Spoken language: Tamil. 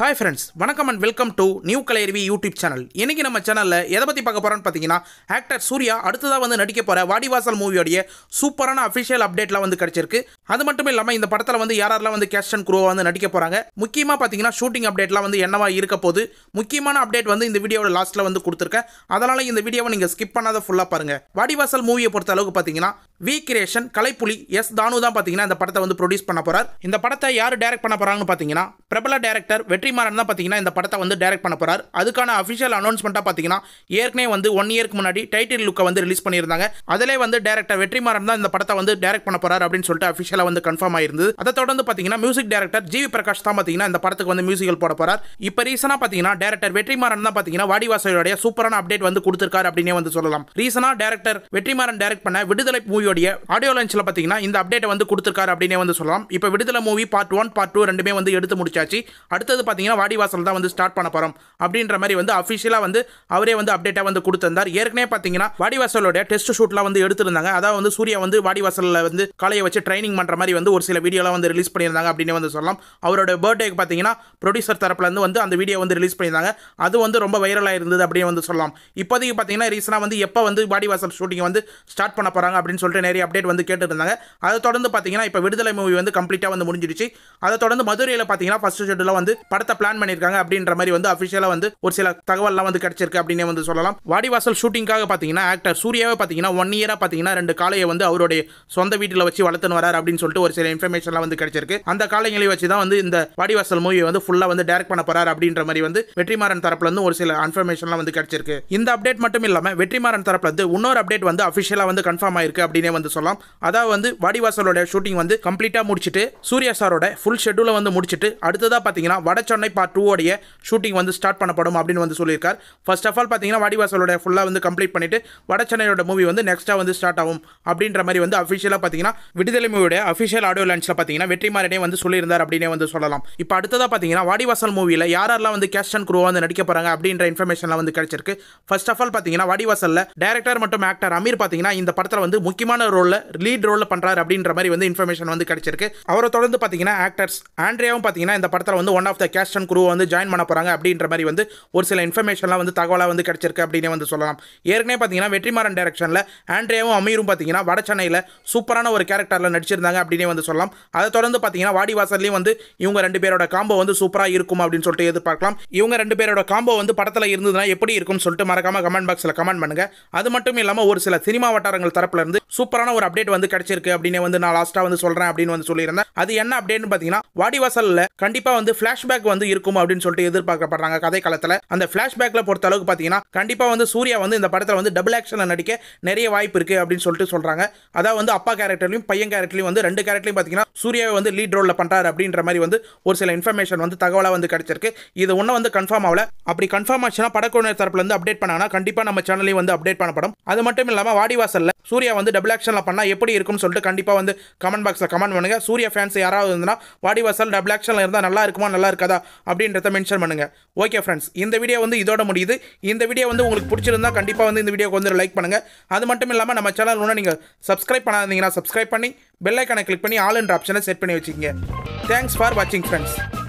ஹாய் ஃப்ரெண்ட்ஸ் வணக்கம் and welcome to new Kalaiaruvi YouTube channel இன்னைக்கு நம்ம சேனலில் எதை பற்றி பார்க்க போகிறோம்னு பார்த்தீங்கன்னா ஆக்டர் சூர்யா அடுத்ததாக வந்து நடிக்க போகிற வாடிவாசல் மூவியோடைய சூப்பரான அஃபிஷியல் அப்டேட்லாம் வந்து கிடச்சிருக்கு அது மட்டும் இல்லாமல் இந்த படத்தில் வந்து யாரெல்லாம் வந்து கேஸ்ட் அண்ட் குரூவாக வந்து நடிக்க போகிறாங்க முக்கியமாக பார்த்தீங்கன்னா ஷூட்டிங் அப்டேட்லாம் வந்து என்னவா இருக்க போகுது முக்கியமான அப்டேட் வந்து இந்த வீடியோட லாஸ்ட்டில் வந்து கொடுத்துருக்கேன் அதனால் இந்த வீடியோவை நீங்கள் ஸ்கிப் பண்ணாத ஃபுல்லாக பாருங்கள் வாடிவாசல் மூவியை பொறுத்த அளவுக்கு பார்த்தீங்கன்னா வி கிரியேஷன் கலைப்புலி எஸ் தானு தான் பார்த்தீங்கன்னா இந்த படத்தை வந்து ப்ரொடியூஸ் பண்ண போறார் இந்த படத்தை யார் டைரக்ட் பண்ண போறாங்கன்னு பார்த்தீங்கன்னா பிரபல டைரக்டர் வெற்றிமாறன் தான் பார்த்தீங்கன்னா இந்த படத்தை வந்து டைரக்ட் பண்ண போறார் அதுக்கான அஃபிஷியல் அனௌன்ஸ்மெண்ட்டாக பார்த்தீங்கன்னா ஏற்கனவே வந்து ஒன் இயர்க்கு முன்னாடி டைட்டில் லுக்கை வந்து ரிலீஸ் பண்ணியிருந்தாங்க அதிலே வந்து டைரக்டர் வெற்றிமாறன் தான் இந்த படத்தை வந்து டைரக்ட் பண்ண போறார் அப்படின்னு சொல்லிட்டு அஃபிஷியலாக வந்து கன்ஃபார்ம் ஆயிருந்தது அதை தொடர்ந்து பார்த்தீங்கன்னா மியூசிக் டைரக்டர் ஜிவி பிரகாஷ் தான் பார்த்தீங்கன்னா இந்த படத்துக்கு வந்து மியூசிக்கல் போட போறார் இப்போ ரீசனாக பார்த்தீங்கன்னா டைரக்டர் வெற்றிமாறன் தான் பார்த்தீங்கன்னா வாடிவாசலுடைய சூப்பரான அப்டேட் வந்து கொடுத்திருக்காரு அப்படின்னே வந்து சொல்லலாம் ரீசனாக டைரக்டர் வெற்றிமாறன் டைரக்ட் பண்ண விடுதலை மூவியோடைய ஆடியோ லான்ச்சில் பார்த்தீங்கன்னா இந்த அப்டேட்டை வந்து கொடுத்திருக்காரு அப்படின்னே வந்து சொல்லலாம் இப்போ Viduthalai movie part one part two ரெண்டுமே வந்து எடுத்து முடிச்சாச்சு அடுத்தது பார்த்தீங்கன்னா வாடிவாசல் தான் வந்து ஸ்டார்ட் பண்ண போகிறோம் அப்படின்ற மாதிரி வந்து அஃபிஷியலாக வந்து அவரே வந்து அப்டேட்டாக வந்து கொடுத்திருந்தார் ஏற்கனவே பார்த்தீங்கன்னா வாடிவாசலோட டெஸ்ட் ஷூட்லாம் வந்து எடுத்திருந்தாங்க அதாவது வந்து சூர்யா வந்து வாடிவாசலில் வந்து காலையை வச்சு ட்ரைனிங் பண்ணுற மாதிரி வந்து ஒரு சில வீடியோலாம் வந்து ரிலீஸ் பண்ணியிருந்தாங்க அப்படின்னு வந்து சொல்லலாம் அவரோட பர்த்டேக்கு பார்த்தீங்கன்னா ப்ரொடியூசர் தரப்புலேருந்து வந்து அந்த வீடியோ வந்து ரிலீஸ் பண்ணியிருந்தாங்க அது வந்து ரொம்ப வைரலாக இருந்தது அப்படின்னு வந்து சொல்லலாம் இப்போதைக்கு பார்த்தீங்கன்னா ரீசனாக வந்து எப்போ வந்து வாடிவாசல் ஷூட்டிங் வந்து ஸ்டார்ட் பண்ண போகிறாங்க அப்படின்னு சொல்லிட்டு நிறைய அப்டேட் வந்து கேட்டுருந்தாங்க அதை தொடர்ந்து பார்த்தீங்கன்னா இப்போ விடுதலை மூவி வந்து கம்ப்ளீட்டாக வந்து முடிஞ்சிடுச்சு அதை தொடர்ந்து மதுரையில் பார்த்தீங்கன்னா ஃபர்ஸ்ட் ஷெட்யூலில் வந்து படத்தை பிளான் பண்ணியிருக்காங்க அப்படின்ற மாதிரி வந்து அஃபிஷியலாக வந்து ஒரு சில தகவல்லாம் வந்து கிடைச்சிருக்கு அப்படின்னே வந்து சொல்லலாம் வாடிவாசல் ஷூட்டிங்காக பார்த்தீங்கன்னா ஆக்டர் சூர்யாவே பார்த்தீங்கன்னா ஒன் இயராக பார்த்தீங்கன்னா ரெண்டு காளையை வந்து அவருடைய சொந்த வீட்டில் வச்சு வளர்த்துன்னு வரார் அப்படின்னு சொல்லிட்டு ஒரு சில இன்ஃபர்மேஷன்லாம் வந்து கிடைச்சிருக்கு அந்த காளைங்களை வச்சு தான் வந்து இந்த வாடிவாசல் மூவி வந்து ஃபுல்லாக வந்து டைரக்ட் பண்ண போறார் அப்படின்ற மாதிரி வந்து வெற்றிமாறன் தரப்புல இருந்து ஒரு சில இன்ஃபர்மேஷன்லாம் வந்து கிடைச்சிருக்கு இந்த அப்டேட் மட்டும் இல்லாமல் வெற்றிமாறன் தரப்புல இருந்து இன்னொரு அப்டேட் வந்து அஃபிஷியலாக வந்து கன்ஃபார்ம் ஆயிருக்கு அப்படின்னே வந்து சொல்லலாம் அதாவது வந்து வாடிவாசலோட ஷூட்டிங் வந்து கம்ப்ளீட்டாக முடிச்சிட்டு சூர்யா சாரோட ஃபுல் ஷெட்யூலை வந்து முடிச்சிட்டு அடுத்ததாக பார்த்தீங்கன்னா வட சென்னை பார்ட் டூவோடைய ஷூட்டிங் வந்து ஸ்டார்ட் பண்ணப்படும் அப்படின்னு வந்து சொல்லியிருக்கார் ஃபர்ஸ்ட் ஆஃப் ஆல் பார்த்தீங்கன்னா வாடிவாசலோட ஃபுல்லாக வந்து கம்ப்ளீட் பண்ணிட்டு வட சென்னையோட மூவி வந்து நெக்ஸ்ட்டாக வந்து ஸ்டார்ட் ஆகும் அப்படின்ற மாதிரி வந்து அஃபிஷியலாக பார்த்தீங்கன்னா விடுதலை மூவியோட அஃபிஷியல் ஆடியோ லான்ச்சில் பார்த்தீங்கன்னா வெற்றிமாறனே வந்து சொல்லியிருந்தார் அப்படின்னே வந்து சொல்லலாம் இப்போ அடுத்ததாக பார்த்தீங்கன்னா வாடிவாசல் மூவியில் யாரெல்லாம் வந்து கேஸ்ட் அண்ட் குரூவாக வந்து நடிக்க போகிறாங்க அப்படின்ற இன்ஃபர்மேஷன்லாம் வந்து கிடைச்சிருக்கு ஃபர்ஸ்ட் ஆஃப் ஆல் பார்த்தீங்கன்னா வாடிவாசலில் டேரக்டர் மற்றும் ஆக்டர் அமீர் பார்த்தீங்கன்னா இந்த படத்தில் வந்து முக்கியமான ரோலில் லீட் ரோலில் பண்ணுறாரு அப்படின்ற மாதிரி வந்து இன்ஃபர்மேஷன் வந்து கிடைச்சிருக்கு அவரை தொடர்ந்து பார்த்தீங்கன்னா ஆக்டர்ஸ் ஆண்ட்ரியாவும் பார்த்தீங்கன்னா இந்த படத்தில் வந்து one of the cast and crew வந்து ஜாயின் பண்ண போகிறாங்க அப்படின்ற மாதிரி வந்து ஒரு சில இன்ஃபர்மேஷன்லாம் வந்து தகவலாக வந்து கிடைச்சிருக்கு அப்படின்னு வந்து சொல்லலாம் ஏற்கனவே பார்த்தீங்கன்னா வெற்றிமாறன் டைரக்ஷனில் ஆண்ட்ரியாவும் அமீரும் பார்த்தீங்கன்னா வட சென்னையில் சூப்பரான ஒரு கேரக்டரில் நடிச்சிருந்தாங்க அப்படின்னே வந்து சொல்லலாம் அதை தொடர்ந்து பார்த்தீங்கன்னா வாடிவாசல்லையும் வந்து இவங்க ரெண்டு பேரோட காம்போ வந்து சூப்பராக இருக்கும் அப்படின்னு சொல்லிட்டு எதிர்பார்க்கலாம் இவங்க ரெண்டு பேரோட காம்போ வந்து படத்தில் இருந்ததுன்னா எப்படி இருக்கும்னு சொல்லிட்டு மறக்காம கமெண்ட் பாக்ஸில் கமெண்ட் பண்ணுங்க அது மட்டும் இல்லாமல் ஒரு சில சினிமா வட்டாரங்கள் தரப்புல இருந்து சூப்பரான ஒரு அப்டேட் வந்து கிடைச்சிருக்கு அப்படின்னு வந்து நான் லாஸ்ட்டாக வந்து சொல்கிறேன் அப்படின்னு வந்து சொல்லியிருந்தேன் அது என்ன அப்டேட்னு பார்த்தீங்கன்னா வாடிவாசலில் கண்டிப்பாக வந்து ஃப்ளாஷ்பேக் வந்து இருக்கும் அப்படின்னு சொல்லிட்டு எதிர்பார்க்கப்படுறாங்க கதை காலத்தில் அந்த ஃப்ளாஷ்பேக்கில் பொறுத்த அளவுக்கு பார்த்தீங்கன்னா கண்டிப்பாக வந்து சூர்யா வந்து இந்த படத்தில் வந்து டபுள் ஆக்ஷனில் நடிக்க நிறைய வாய்ப்பு இருக்குது அப்படின்னு சொல்லிட்டு சொல்கிறாங்க அதாவது வந்து அப்பா கேரக்டர்லையும் பையன் கேரக்டர்லையும் வந்து ரெண்டு கேரக்டர்லையும் பார்த்தீங்கன்னா சூர்யாவை வந்து லீட் ரோலில் பண்ணுறாரு அப்படின்ற மாதிரி வந்து ஒரு சில இன்ஃபர்மேஷன் வந்து தகவலாக வந்து கிடைச்சிருக்கு இது ஒன்றும் வந்து கன்ஃபார்ம் ஆகல அப்படி கன்ஃபார்ம் ஆச்சுன்னா படக்குழுவினர் தரப்புல இருந்து அப்டேட் பண்ணாங்கன்னா கண்டிப்பாக நம்ம சேனலையும் வந்து அப்டேட் பண்ணப்படும் அது மட்டும் இல்லாமல் வாடிவாசலில் சூர்யா வந்து டபுள் ஆக்ஷனில் பண்ணால் எப்படி இருக்கும்னு சொல்லிட்டு கண்டிப்பாக வந்து கமெண்ட் பாக்ஸில் கமெண்ட் பண்ணுங்க சூர்யா ஃபேன்ஸ் யாராவது இருந்தால் வாடிவாசல் டபுள் ஆக்ஷனில் இருந்தால் நல்லா இருக்குமா நல்லா இருக்காதா அப்படின்றத மென்ஷன் பண்ணுங்க ஓகே ஃப்ரெண்ட்ஸ் இந்த வீடியோ வந்து இதோட முடியுது இந்த வீடியோ வந்து உங்களுக்கு பிடிச்சிருந்தா கண்டிப்பாக வந்து இந்த வீடியோக்கு வந்து லைக் பண்ணுங்க அது மட்டும் இல்லாமல் நம்ம சேனல் ஒன்று நீங்கள் சப்ஸ்கிரைப் பண்ணாதீங்கன்னா சப்ஸ்கிரைப் பண்ணி பெல் ஐக்கானை கிளிக் பண்ணி ஆல் என்ற ஆப்ஷனை செட் பண்ணி வச்சுக்கோங்க தேங்க்ஸ் ஃபார் வாட்சிங் ஃப்ரெண்ட்ஸ்